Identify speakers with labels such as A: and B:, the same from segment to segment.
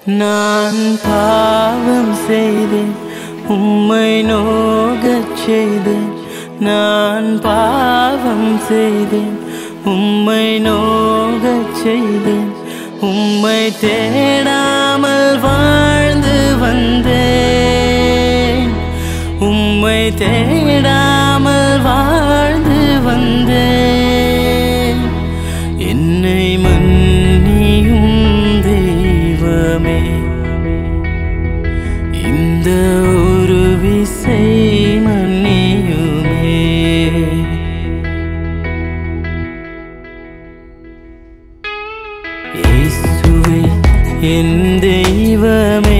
A: நான் பாவம் செய்தேன் உம்மை நோகச் செய்தேன் நான் பாவம் செய்தேன் உம்மை நோகச் செய்தேன் உம்மை தேடாமல் வாழ்ந்து வந்தேன் உம்மை தேடாமல் வாழ்ந்து வந்தேன் என்னை மன்னியும் தெய்வமே இந்த ஒரு விசை மன்னியுமே இயேசுவே என் தெய்வமே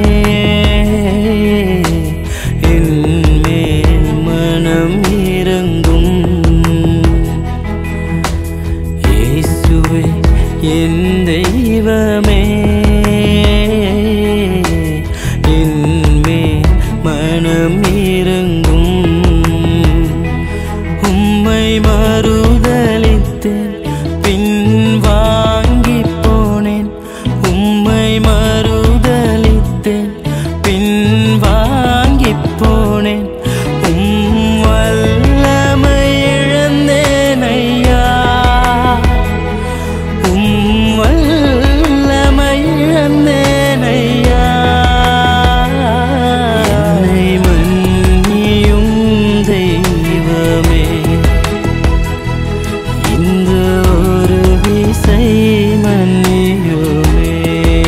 A: என் மேல் மனம் இறங்கும் இயேசுவே என் தெய்வமே என் மேல் மனம் இறங்கும் உம்மை மறுதலித்தேன் பின் வாங்கி போனேன் உம்மை மறுதலித்தேன் பின் வாங்கி போனேன் உம் வல்லமை இழந்தேன் ஐயா உம் வல்லமை இழந்தேன் ஐயா என்னை மன்னியும் தெய்வமே இந்த ஒரு விசை மன்னியுமே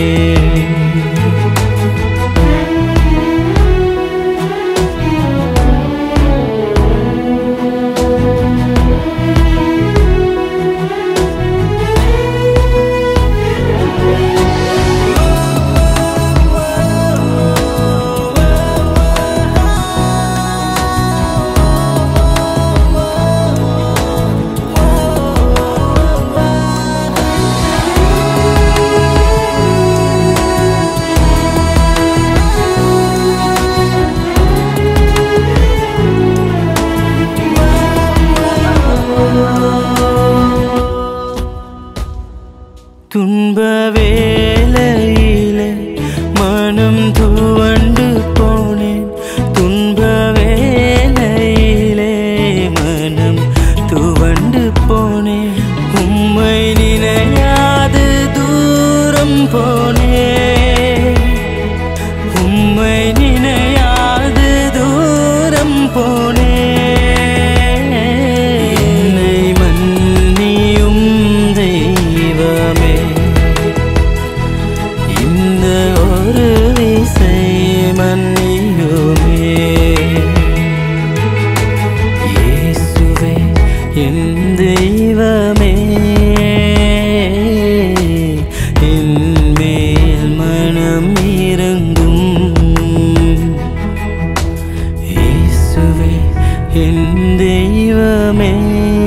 A: துன்ப வேளையிலே மனம் துவண்டு போனேன் துன்ப வேளையிலே மனம் துவண்டு போனேன் உம்மை நினையாது தூரம் போனேன் உம்மை நினையாது தூரம் போனேன் என்னை மன்னியும் தெய்வமே இந்த ஒரு விசை மன்னியுமே இயேசுவே என் தெய்வமே என் மேல் மனம் இறங்கும் இயேசுவே என் தெய்வமே